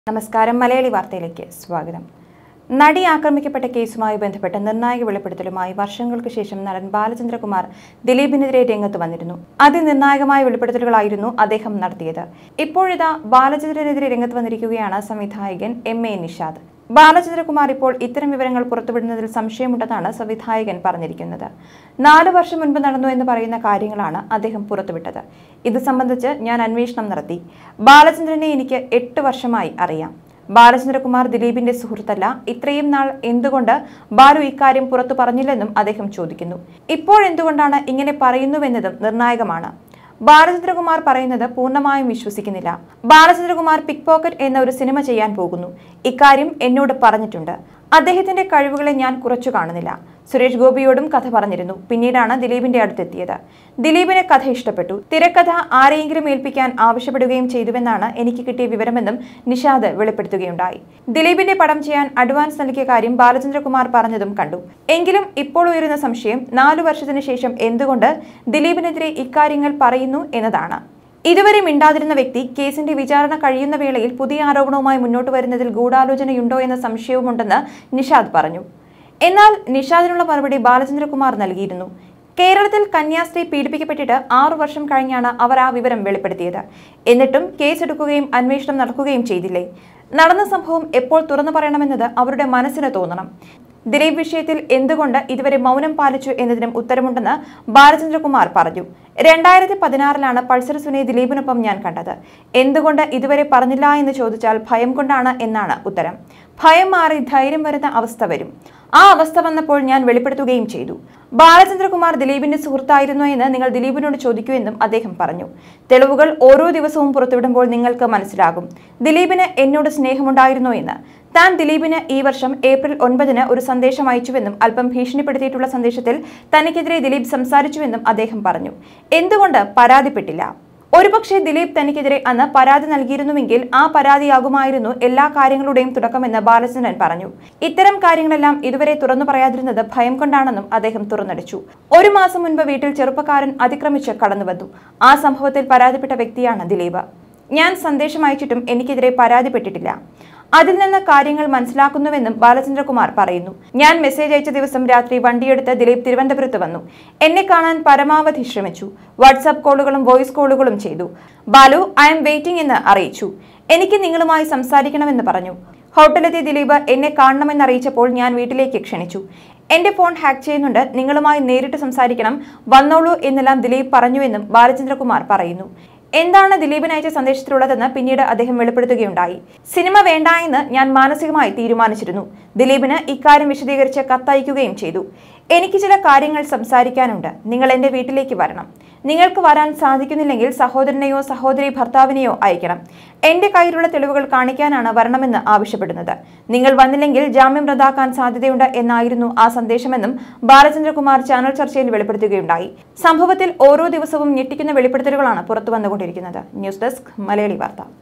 നമസ്കാരം മലയാളി വാർത്തയിലേക്ക് സ്വാഗതം നടി ആക്രമിക്കപ്പെട്ട കേസുമായി ബന്ധപ്പെട്ട് നിർണായക വെളിപ്പെടുത്തലുമായി വർഷങ്ങൾക്ക് ശേഷം നടൻ ബാലചന്ദ്രകുമാർ ദിലീപിനെതിരെ രംഗത്ത് വന്നിരുന്നു അതിനിർണായകമായ വെളിപ്പെടുത്തലുകളായിരുന്നു അദ്ദേഹം നടത്തിയത് ഇപ്പോഴിതാ ബാലചന്ദ്രനെതിരെ രംഗത്ത് വന്നിരിക്കുകയാണ് സംവിധായകൻ എം എ നിഷാദ് ബാലചന്ദ്രകുമാർ ഇപ്പോൾ ഇത്തരം വിവരങ്ങൾ പുറത്തുവിടുന്നതിൽ സംശയമുണ്ടെന്നാണ് സംവിധായകൻ പറഞ്ഞിരിക്കുന്നത് നാല് വർഷം മുൻപ് നടന്നു എന്ന് പറയുന്ന കാര്യങ്ങളാണ് അദ്ദേഹം പുറത്തുവിട്ടത് ഇത് സംബന്ധിച്ച് ഞാൻ അന്വേഷണം നടത്തി ബാലചന്ദ്രനെ എനിക്ക് എട്ട് വർഷമായി അറിയാം ബാലചന്ദ്രകുമാർ ദിലീപിന്റെ സുഹൃത്തല്ല ഇത്രയും നാൾ എന്തുകൊണ്ട് ബാലു ഇക്കാര്യം പുറത്തു പറഞ്ഞില്ലെന്നും അദ്ദേഹം ചോദിക്കുന്നു ഇപ്പോഴെന്തുകൊണ്ടാണ് ഇങ്ങനെ പറയുന്നുവെന്നതും നിർണായകമാണ് ബാലചന്ദ്രകുമാർ പറയുന്നത് പൂർണ്ണമായും വിശ്വസിക്കുന്നില്ല ബാലചന്ദ്രകുമാർ പിക് പോക്കറ്റ് എന്ന ഒരു സിനിമ ചെയ്യാൻ പോകുന്നു ഇക്കാര്യം എന്നോട് പറഞ്ഞിട്ടുണ്ട് അദ്ദേഹത്തിന്റെ കഴിവുകളെ ഞാൻ കുറച്ചു കാണുന്നില്ല സുരേഷ് ഗോപിയോടും കഥ പറഞ്ഞിരുന്നു പിന്നീടാണ് ദിലീപിന്റെ അടുത്തെത്തിയത് ദിലീപിന് കഥ ഇഷ്ടപ്പെട്ടു തിരക്കഥ ആരെയെങ്കിലും ഏൽപ്പിക്കാൻ ആവശ്യപ്പെടുകയും ചെയ്തുവെന്നാണ് എനിക്ക് കിട്ടിയ വിവരമെന്നും നിഷാദ് വെളിപ്പെടുത്തുകയുണ്ടായി ദിലീപിന്റെ പടം ചെയ്യാൻ അഡ്വാൻസ് നൽകിയ കാര്യം ബാലചന്ദ്രകുമാർ പറഞ്ഞതും കണ്ടു എങ്കിലും ഇപ്പോൾ ഉയരുന്ന സംശയം നാലു വർഷത്തിന് ശേഷം എന്തുകൊണ്ട് ദിലീപിനെതിരെ ഇക്കാര്യങ്ങൾ പറയുന്നു എന്നതാണ് ഇതുവരെ മിണ്ടാതിരുന്ന വ്യക്തി കേസിന്റെ വിചാരണ കഴിയുന്ന വേളയിൽ പുതിയ ആരോപണവുമായി മുന്നോട്ട് വരുന്നതിൽ ഗൂഢാലോചനയുണ്ടോ എന്ന സംശയവുമുണ്ടെന്ന് നിഷാദ് പറഞ്ഞു എന്നാൽ നിഷാദിനുള്ള മറുപടി ബാലചന്ദ്രകുമാർ നൽകിയിരുന്നു കേരളത്തിൽ കന്യാസ്ത്രീ പീഡിപ്പിക്കപ്പെട്ടിട്ട് ആറു വർഷം കഴിഞ്ഞാണ് അവർ ആ വിവരം വെളിപ്പെടുത്തിയത് എന്നിട്ടും കേസെടുക്കുകയും അന്വേഷണം നടക്കുകയും ചെയ്തില്ലേ നടന്ന സംഭവം എപ്പോൾ തുറന്നു പറയണമെന്നത് അവരുടെ മനസ്സിന് തോന്നണം ദിലീപ് വിഷയത്തിൽ എന്തുകൊണ്ട് ഇതുവരെ മൗനം പാലിച്ചു എന്നതിനും ഉത്തരമുണ്ടെന്ന് ബാലചന്ദ്രകുമാർ പറഞ്ഞു രണ്ടായിരത്തി പതിനാറിലാണ് പൾസർ സുനെ ദിലീപിനൊപ്പം ഞാൻ കണ്ടത് എന്തുകൊണ്ട് ഇതുവരെ പറഞ്ഞില്ല എന്ന് ചോദിച്ചാൽ ഭയം കൊണ്ടാണ് എന്നാണ് ഉത്തരം ഭയം മാറി ധൈര്യം വരുന്ന അവസ്ഥ വരും ആ അവസ്ഥ വന്നപ്പോൾ ഞാൻ വെളിപ്പെടുത്തുകയും ചെയ്തു ബാലചന്ദ്രകുമാർ ദിലീപിന്റെ സുഹൃത്തായിരുന്നു എന്ന് നിങ്ങൾ ദിലീപിനോട് ചോദിക്കൂ എന്നും അദ്ദേഹം പറഞ്ഞു തെളിവുകൾ ഓരോ ദിവസവും പുറത്തുവിടുമ്പോൾ നിങ്ങൾക്ക് മനസ്സിലാകും ദിലീപിന് എന്നോട് സ്നേഹമുണ്ടായിരുന്നോ എന്ന് താൻ ദിലീപിന് ഈ വർഷം ഏപ്രിൽ ഒൻപതിന് ഒരു സന്ദേശം അയച്ചുവെന്നും അല്പം ഭീഷണിപ്പെടുത്തിയിട്ടുള്ള സന്ദേശത്തിൽ തനിക്കെതിരെ ദിലീപ് സംസാരിച്ചുവെന്നും അദ്ദേഹം പറഞ്ഞു എന്തുകൊണ്ട് പരാതിപ്പെട്ടില്ല ഒരുപക്ഷെ ദിലീപ് തനിക്കെതിരെ അന്ന് പരാതി നൽകിയിരുന്നുവെങ്കിൽ ആ പരാതിയാകുമായിരുന്നു എല്ലാ കാര്യങ്ങളുടെയും തുടക്കമെന്ന് ബാലചന്ദ്രൻ പറഞ്ഞു ഇത്തരം കാര്യങ്ങളെല്ലാം ഇതുവരെ തുറന്നു പറയാതിരുന്നത് ഭയം കൊണ്ടാണെന്നും അദ്ദേഹം തുറന്നടിച്ചു ഒരു മാസം മുൻപ് വീട്ടിൽ ചെറുപ്പക്കാരൻ അതിക്രമിച്ച് കടന്നുവന്നു ആ സംഭവത്തിൽ പരാതിപ്പെട്ട വ്യക്തിയാണ് ദിലീപ് ഞാൻ സന്ദേശം അയച്ചിട്ടും എനിക്കെതിരെ പരാതിപ്പെട്ടിട്ടില്ല അതിൽ നിന്ന് കാര്യങ്ങൾ മനസ്സിലാക്കുന്നുവെന്നും ബാലചന്ദ്രകുമാർ പറയുന്നു ഞാൻ മെസ്സേജ് അയച്ച ദിവസം രാത്രി വണ്ടിയെടുത്ത് ദിലീപ് തിരുവനന്തപുരത്ത് വന്നു എന്നെ കാണാൻ പരമാവധി ശ്രമിച്ചു വാട്സാപ്പ് കോളുകളും വോയിസ് കോളുകളും ചെയ്തു ബാലു ഐ എം വെയിറ്റിംഗ് എന്ന് അറിയിച്ചു എനിക്ക് നിങ്ങളുമായി സംസാരിക്കണമെന്ന് പറഞ്ഞു ഹോട്ടലെത്തിയ ദിലീപ് എന്നെ കാണണമെന്ന് അറിയിച്ചപ്പോൾ ഞാൻ വീട്ടിലേക്ക് ക്ഷണിച്ചു എന്റെ ഫോൺ ഹാക്ക് ചെയ്യുന്നുണ്ട് നിങ്ങളുമായി നേരിട്ട് സംസാരിക്കണം വന്നോളൂ എന്നെല്ലാം ദിലീപ് പറഞ്ഞുവെന്നും ബാലചന്ദ്രകുമാർ പറയുന്നു എന്താണ് ദിലീപിന് അയച്ച സന്ദേശത്തിലുള്ളതെന്ന് പിന്നീട് അദ്ദേഹം വെളിപ്പെടുത്തുകയുണ്ടായി സിനിമ വേണ്ട എന്ന് ഞാൻ മാനസികമായി തീരുമാനിച്ചിരുന്നു ദിലീപിന് ഇക്കാര്യം വിശദീകരിച്ച് കത്തയക്കുകയും ചെയ്തു എനിക്ക് ചില കാര്യങ്ങൾ സംസാരിക്കാനുണ്ട് നിങ്ങൾ എൻ്റെ വീട്ടിലേക്ക് വരണം നിങ്ങൾക്ക് വരാൻ സാധിക്കുന്നില്ലെങ്കിൽ സഹോദരനെയോ സഹോദരി ഭർത്താവിനെയോ അയക്കണം എന്റെ കയ്യിലുള്ള തെളിവുകൾ കാണിക്കാനാണ് വരണമെന്ന് ആവശ്യപ്പെടുന്നത് നിങ്ങൾ വന്നില്ലെങ്കിൽ ജാമ്യം റദ്ദാക്കാൻ സാധ്യതയുണ്ട് എന്നായിരുന്നു ആ സന്ദേശമെന്നും ബാലചന്ദ്രകുമാർ ചാനൽ ചർച്ചയിൽ വെളിപ്പെടുത്തുകയുണ്ടായി സംഭവത്തിൽ ഓരോ ദിവസവും ഞെട്ടിക്കുന്ന വെളിപ്പെടുത്തലുകളാണ് പുറത്തു വന്നുകൊണ്ടിരിക്കുന്നത് ന്യൂസ് ഡെസ്ക് മലയാളി വാർത്ത